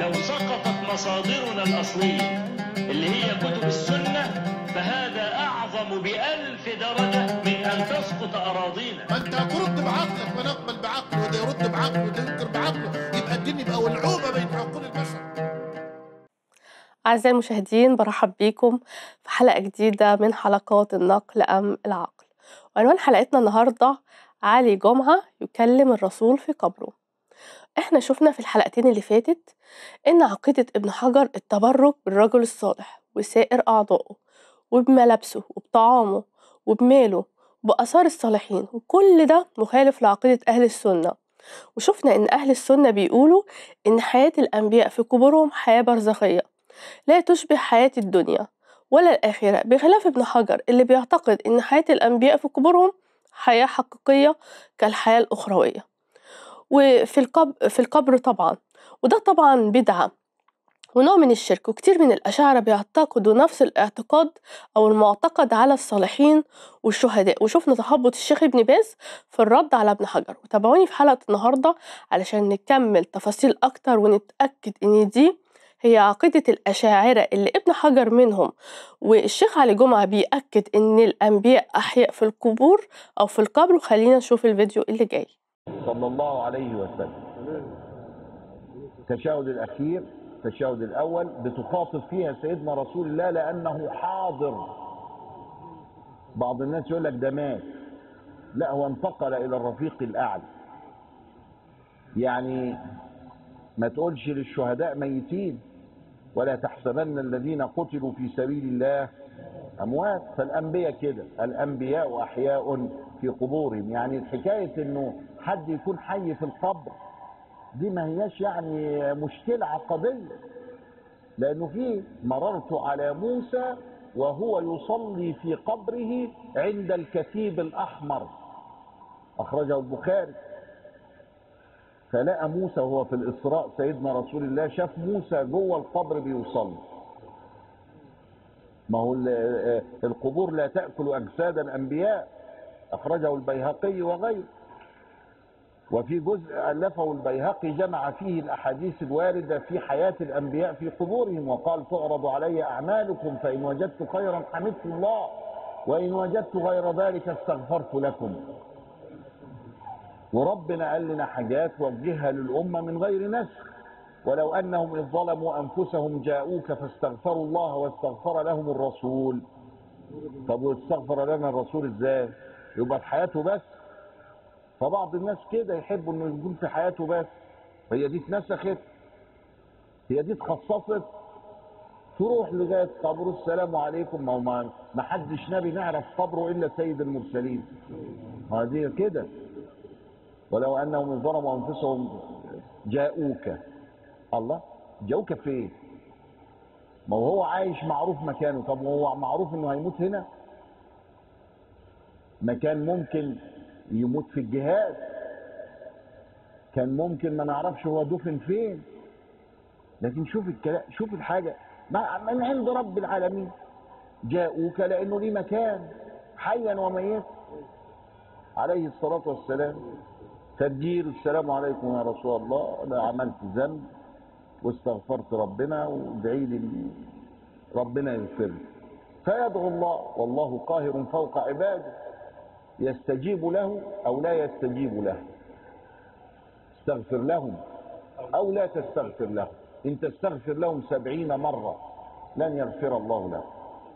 لو سقطت مصادرنا الأصلية اللي هي كتب السنة فهذا أعظم بألف درجة من أن تسقط أراضينا ما انت هترد بعقلك ما نقبل بعقله وده يرد بعقله وده ينكر بعقله يبقى الدين يبقى ولعوبه بين عقول البشر أعزائي المشاهدين برحب بيكم في حلقة جديدة من حلقات النقل أم العقل وعنوان حلقتنا النهاردة علي جمعة يكلم الرسول في قبره احنا شفنا في الحلقتين اللي فاتت ان عقيدة ابن حجر التبرك بالرجل الصالح وسائر أعضائه وبملابسه وبطعامه وبماله وبآثار الصالحين وكل ده مخالف لعقيدة أهل السنة وشفنا إن أهل السنة بيقولوا إن حياة الأنبياء في قبورهم حياة برزخية لا تشبه حياة الدنيا ولا الآخرة بخلاف ابن حجر اللي بيعتقد إن حياة الأنبياء في قبورهم حياة حقيقية كالحياة الأخروية وفي القبر, في القبر طبعا وده طبعا بدعة ونوع من الشرك وكتير من الأشاعرة بيعتقدوا نفس الاعتقاد أو المعتقد على الصالحين والشهداء وشفنا تخبط الشيخ ابن باز في الرد على ابن حجر وتابعوني في حلقة النهاردة علشان نكمل تفاصيل أكتر ونتأكد إن دي هي عقيدة الأشاعرة اللي ابن حجر منهم والشيخ علي جمعة بيأكد إن الأنبياء أحياء في القبور أو في القبر وخلينا نشوف الفيديو اللي جاي صلى الله عليه وسلم التشهد الأخير التشهد الأول بتخاطب فيها سيدنا رسول الله لأنه حاضر بعض الناس يقول لك ده مات لا هو انتقل إلى الرفيق الأعلى يعني ما تقولش للشهداء ميتين ولا تحسبن الذين قتلوا في سبيل الله أموات فالأنبياء كده الأنبياء أحياء في قبورهم يعني الحكاية إنه حد يكون حي في القبر دي ما هياش يعني مشكلة عقدية لأنه في مررت على موسى وهو يصلي في قبره عند الكثيب الأحمر أخرجه البخاري فلقى موسى وهو في الإسراء سيدنا رسول الله شاف موسى جوه القبر بيصلي ما هو القبور لا تأكل أجساد الأنبياء أخرجه البيهقي وغيره وفي جزء ألفه البيهقي جمع فيه الأحاديث الواردة في حياة الأنبياء في قبورهم وقال تعرض علي أعمالكم فإن وجدت خيرا حمدت الله وإن وجدت غير ذلك استغفرت لكم وربنا قال لنا حاجات وجهها للأمة من غير نسخ ولو أنهم إذ ظلموا أنفسهم جاءوك فاستغفروا الله واستغفر لهم الرسول طب واستغفر لنا الرسول إزاي يبقى في حياته بس فبعض الناس كده يحبوا انه يكون في حياته بس هي دي اتنسخت هي دي اتخصصت تروح لغايه قبره السلام عليكم ما هو ما حدش نبي نعرف قبره الا سيد المرسلين هذه كده ولو انهم ظلموا انفسهم جاءوك الله جاءوك فين ما هو عايش معروف مكانه طب هو معروف انه هيموت هنا مكان ممكن يموت في الجهاد كان ممكن ما نعرفش هو دفن فين لكن شوف الكلام شوف الحاجه من عند رب العالمين جاءوك لانه ليه مكان حيا وميتا عليه الصلاه والسلام تدير السلام عليكم يا رسول الله انا عملت ذنب واستغفرت ربنا وادعي لي ربنا يغفر لي فيدعو الله والله قاهر فوق عباده يستجيب له أو لا يستجيب له استغفر لهم أو لا تستغفر لهم إن تستغفر لهم سبعين مرة لن يغفر الله لهم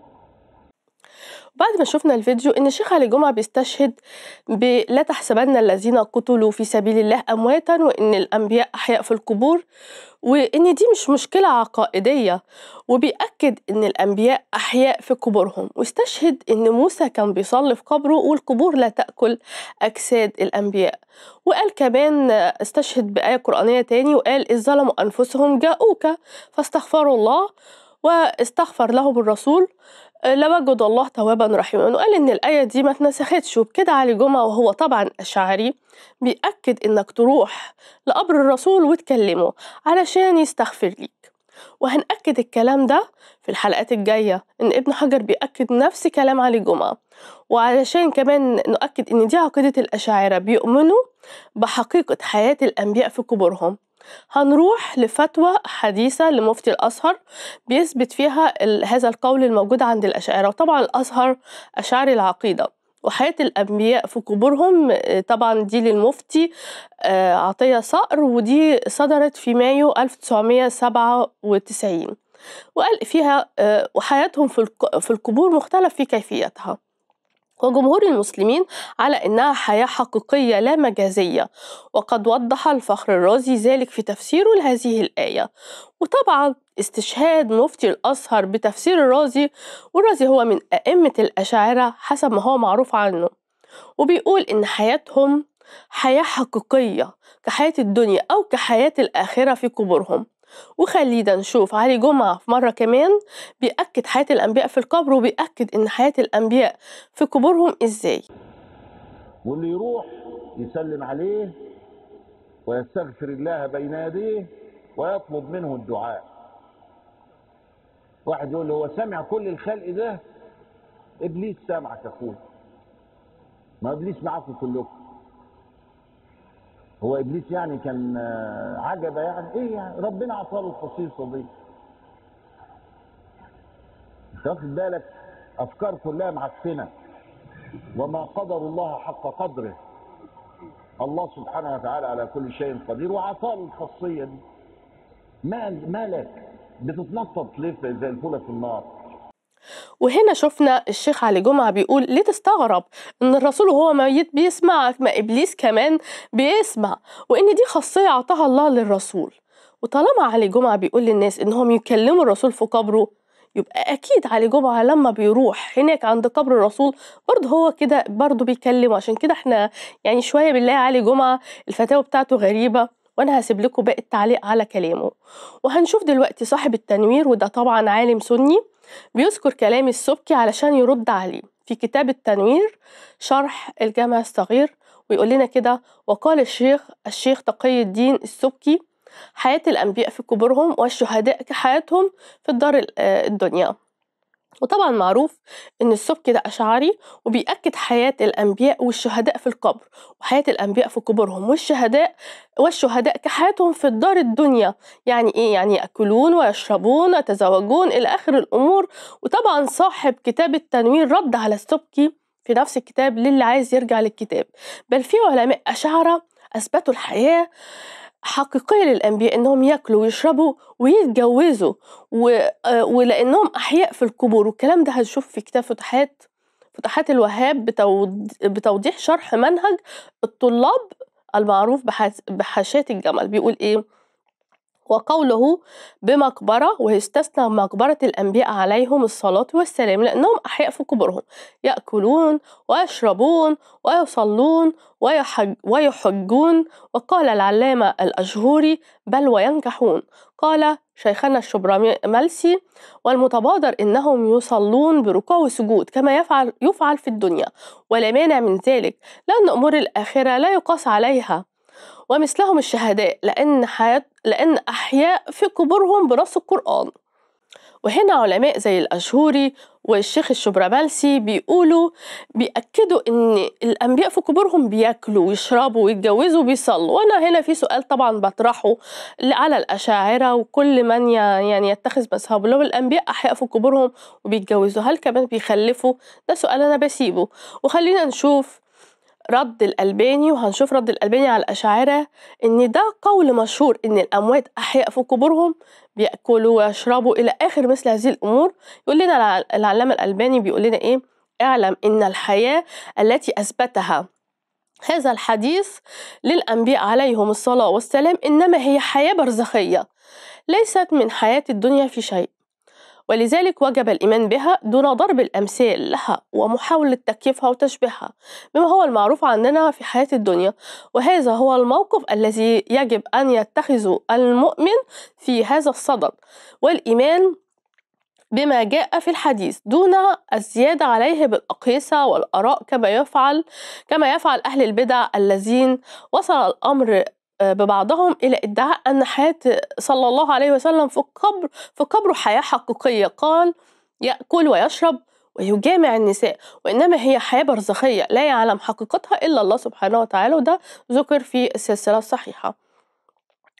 بعد ما شفنا الفيديو ان الشيخ علي جمعه بيستشهد بلا تحسبن الذين قتلوا في سبيل الله امواتا وان الانبياء احياء في القبور وان دي مش مشكله عقائديه وبيأكد ان الانبياء احياء في قبورهم واستشهد ان موسى كان بيصلي في قبره والقبور لا تاكل اجساد الانبياء وقال كمان استشهد بايه قرانيه تاني وقال اذ ظلموا انفسهم جاءوك فاستغفروا الله واستغفر لهم الرسول لوجد الله توابا رحيما وقال ان الايه دي ما اتنسختش وبكده علي جمعه وهو طبعا اشعري بيأكد انك تروح لقبر الرسول وتكلمه علشان يستغفر ليك وهنأكد الكلام ده في الحلقات الجاية إن ابن حجر بيأكد نفس كلام علي جمعة وعلشان كمان نؤكد إن دي عقيدة الأشاعرة بيؤمنوا بحقيقة حياة الأنبياء في قبورهم هنروح لفتوى حديثة لمفتي الأزهر بيثبت فيها ال- هذا القول الموجود عند الأشاعرة وطبعا الأزهر أشعري العقيدة وحياة الأنبياء في قبورهم آه، طبعا دي للمفتي آه، عطية صقر ودي صدرت في مايو 1997 وقال فيها آه، وحياتهم في الق- في القبور مختلف في كيفيتها وجمهور المسلمين على إنها حياة حقيقية لا مجازية وقد وضح الفخر الرازي ذلك في تفسيره لهذه الآية وطبعا استشهاد مفتي الأزهر بتفسير الرازي والرازي هو من أئمة الأشاعرة حسب ما هو معروف عنه وبيقول إن حياتهم حياة حقيقية كحياة الدنيا أو كحياة الآخرة في قبورهم وخلينا نشوف علي جمعة في مرة كمان بيأكد حياة الأنبياء في القبر وبيأكد إن حياة الأنبياء في قبورهم إزاي واللي يروح يسلم عليه ويستغفر الله بين يديه ويطلب منه الدعاء واحد يقول له هو سامع كل الخلق ده ابليس سامعك يا اخويا ما ابليس معاكم كلكم هو ابليس يعني كان آه، عجبه يعني ايه يعني ربنا عطاله الخصيصه دي انت واخد بالك افكار كلها معفنه وما قدر الله حق قدره الله سبحانه وتعالى على كل شيء قدير وعطاله الخاصيه دي مال مالك بتتنطط ليه زي الفوله في النار وهنا شفنا الشيخ علي جمعة بيقول ليه تستغرب ان الرسول وهو ميت بيسمع ما ابليس كمان بيسمع وان دي خاصية عطاها الله للرسول وطالما علي جمعة بيقول للناس انهم يكلموا الرسول في قبره يبقى اكيد علي جمعة لما بيروح هناك عند قبر الرسول برضه هو كده برضه بيكلمه عشان كده احنا يعني شوية بنلاقي علي جمعة الفتاوى بتاعته غريبة وانا هسيب لكم باقي التعليق على كلامه وهنشوف دلوقتي صاحب التنوير وده طبعا عالم سني بيذكر كلام السبكي علشان يرد عليه في كتاب التنوير شرح الجامع الصغير ويقول لنا كده وقال الشيخ الشيخ تقي الدين السبكي حياة الأنبياء في قبورهم والشهداء كحياتهم في الدار ال- آه الدنيا وطبعا معروف ان السبكي ده اشعري وبيأكد حياة الانبياء والشهداء في القبر وحياة الانبياء في قبورهم والشهداء والشهداء كحياتهم في الدار الدنيا يعني ايه يعني ياكلون ويشربون ويتزوجون الى اخر الامور وطبعا صاحب كتاب التنوير رد على السبكي في نفس الكتاب للي عايز يرجع للكتاب بل في علماء اشاعره اثبتوا الحياه حقيقية للأنبياء إنهم ياكلوا ويشربوا ويتجوزوا و... آه، ولأنهم أحياء في القبور والكلام ده هنشوف في كتاب فتحات فتحات الوهاب بتود... بتوضيح شرح منهج الطلاب المعروف بحاش... بحاشية الجمل بيقول إيه وقوله بمقبرة ويستثنى مقبرة الأنبياء عليهم الصلاة والسلام لأنهم أحياء في قبورهم يأكلون ويشربون ويصلون ويحج ويحجون وقال العلامة الأجهوري بل وينكحون قال شيخنا الشبرملسي والمتبادر إنهم يصلون بركوع وسجود كما يفعل يفعل في الدنيا ولا مانع من ذلك لأن أمور الآخرة لا يقاس عليها ومثلهم الشهداء لأن حياة لأن أحياء في قبورهم بنص القرآن وهنا علماء زي الأشهوري والشيخ الشبرملسي بيقولوا بيأكدوا إن الأنبياء في قبورهم بياكلوا ويشربوا ويتجوزوا وبيصلوا وأنا هنا في سؤال طبعا بطرحه على الأشاعرة وكل من ي- يعني يتخذ مذهبه لو الأنبياء أحياء في قبورهم وبيتجوزوا هل كمان بيخلفوا ده سؤال أنا بسيبه وخلينا نشوف رد الألباني وهنشوف رد الألباني على الأشاعرة إن ده قول مشهور إن الأموات أحياء في قبورهم بيأكلوا ويشربوا إلى آخر مثل هذه الأمور يقول لنا الع- العلامة الألباني بيقول لنا إيه اعلم إن الحياة التي أثبتها هذا الحديث للأنبياء عليهم الصلاة والسلام إنما هي حياة برزخية ليست من حياة الدنيا في شيء ولذلك وجب الإيمان بها دون ضرب الأمثال لها ومحاولة تكييفها وتشبيهها بما هو المعروف عندنا في حياة الدنيا وهذا هو الموقف الذي يجب أن يتخذه المؤمن في هذا الصدد والإيمان بما جاء في الحديث دون الزيادة عليه بالأقيسة والآراء كما يفعل كما يفعل أهل البدع الذين وصل الأمر آه، ببعضهم إلى ادعاء أن حياة صلى الله عليه وسلم في القبر في قبره حياة حقيقية قال يأكل ويشرب ويجامع النساء وإنما هي حياة برزخية لا يعلم حقيقتها إلا الله سبحانه وتعالى وده ذكر في السلسلة الصحيحة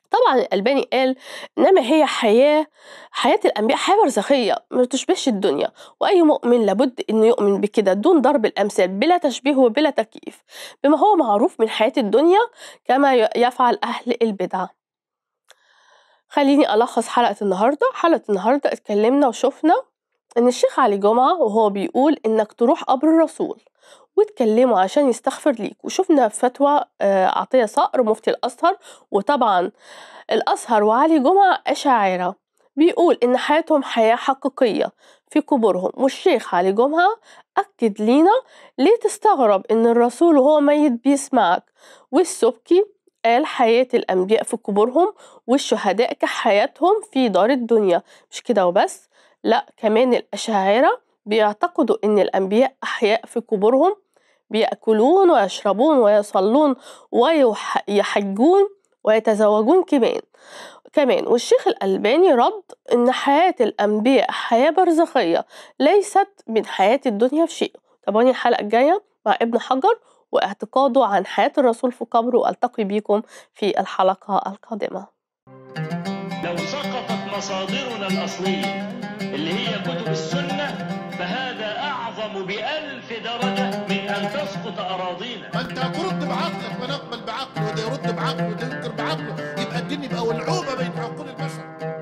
طبعا الألباني قال إنما هي حياة حياة الأنبياء حياة برزخية ما تشبهش الدنيا وأي مؤمن لابد إنه يؤمن بكده دون ضرب الأمثال بلا تشبيه وبلا تكييف بما هو معروف من حياة الدنيا كما ي- يفعل أهل البدعة خليني ألخص حلقة النهاردة حلقة النهاردة اتكلمنا وشفنا إن الشيخ علي جمعة وهو بيقول إنك تروح قبر الرسول وتكلمه عشان يستغفر ليك وشفنا فتوى آه، عطية صقر مفتي الأزهر وطبعا الأزهر وعلي جمعة أشاعرة بيقول إن حياتهم حياة حقيقية في قبورهم والشيخ علي جمعة أكد لينا ليه تستغرب إن الرسول وهو ميت بيسمعك والسبكي قال حياة الأنبياء في قبورهم والشهداء كحياتهم في دار الدنيا مش كده وبس لا كمان الأشاعرة بيعتقدوا إن الأنبياء أحياء في قبورهم بيأكلون ويشربون ويصلون ويحجون ويتزوجون كمان كمان والشيخ الألباني رد إن حياة الأنبياء حياة برزخية ليست من حياة الدنيا في شيء تابعوني الحلقة الجاية مع ابن حجر واعتقاده عن حياة الرسول في قبره وألتقي بكم في الحلقة القادمة لو سقطت مصادرنا الأصلية اللي هي كتب السنة فهذا أعظم بألف درجة من أن تسقط أراضينا ما انت هترد بعقلك ما نقبل بعقله وده يرد بعقله وده ينكر بعقله يبقى الدين يبقى ولعوبه بين عقول البشر